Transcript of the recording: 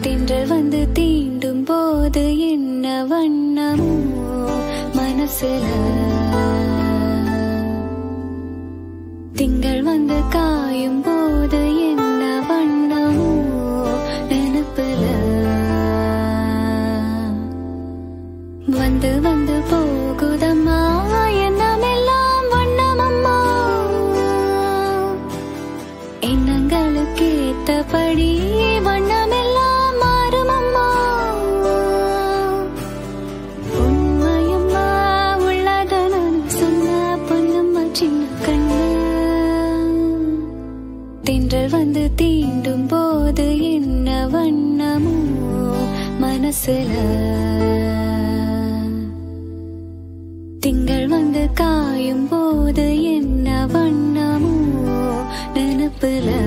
தென்றல் வந்து தீண்டும் போது என்ன வண்ணமோ மனசுல திங்கள் வந்து காயும் போது என்ன வண்ணமோ நினப்புல வந்து வந்து போகுதம்மா எண்ணமெல்லாம் வண்ணமம்மா எண்ணங்களுக்கு ஏத்தபடி வண்ணமெல்லாம் மாறுமம்மா உண்மையம்மா உள்ளத நான் சொன்ன பொன்னம்மா சின்ன கண்ணு தென்றல் வந்து தீண்டும் போது என்ன வண்ணமோ மனசுல திங்கள் வந்து காயும் போது என்ன வண்ணமோ நினப்புல